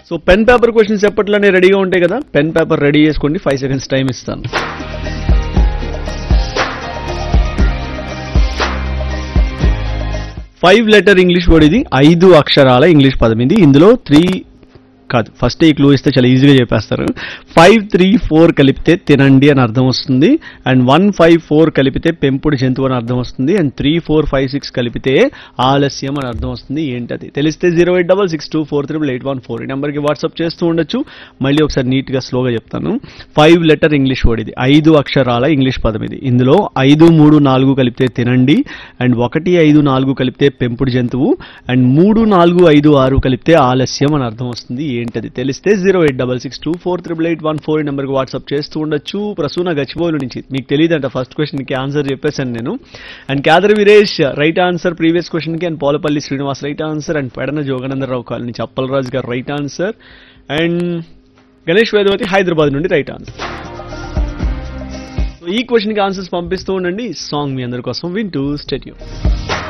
so pen paper questions ఎప్పట్లోనే రెడీగా ఉంటాయి కదా పెన్ పేపర్ రెడీ చేసుకోండి ఫైవ్ సెకండ్స్ టైం ఇస్తాను ఫైవ్ లెటర్ ఇంగ్లీష్ వర్డ్ ఇది ఐదు అక్షరాల ఇంగ్లీష్ పదం ఇది ఇందులో త్రీ కాదు ఫస్ట్ ఈ క్లూ ఇస్తే చాలా ఈజీగా చెప్పేస్తారు ఫైవ్ త్రీ ఫోర్ కలిపితే తినండి అని అర్థం వస్తుంది అండ్ వన్ ఫైవ్ ఫోర్ కలిపితే పెంపుడు జంతువు అని అర్థం వస్తుంది and three four five six కలిపితే ఆలస్యం అని అర్థం వస్తుంది ఏంటది తెలిస్తే zero eight double six two four triple eight one four ఈ నెంబర్కి వాట్సాప్ చేస్తూ ఉండొచ్చు మళ్ళీ ఒకసారి నీట్గా స్లోగా చెప్తాను ఫైవ్ లెటర్ ఇంగ్లీష్ వర్డ్ ఇది ఐదు అక్షరాల ఇంగ్లీష్ పదం ఇది ఇందులో ఐదు మూడు నాలుగు కలిపితే తినండి అండ్ ఒకటి ఐదు నాలుగు కలిపితే పెంపుడు జంతువు అండ్ మూడు నాలుగు ఐదు ఆరు కలిపితే ఆలస్యం అని అర్థం వస్తుంది ఏంటది తెలిస్తే zero eight double six two four triple eight one four నెంబర్కి వాట్సాప్ చేస్తూ ఉండొచ్చు ప్రసూన గచ్చిబౌలి నుంచి మీకు తెలియదంట ఫస్ట్ క్వశ్చన్కి ఆన్సర్ చెప్పేశాను నేను and Khader Veeresh right answer previous క్వశ్చన్కి and Polapalli Srinivas right answer and Pedana Joganandarao colony నుంచి Appalaraju garu right answer and Ganesh Vedavathi Hyderabad నుండి రైట్ ఆన్సర్ సో ఈ క్వశ్చన్కి ఆన్సర్స్ పంపిస్తూ ఉండండి సాంగ్ మీ అందరి కోసం వింటూ స్టేట్యూ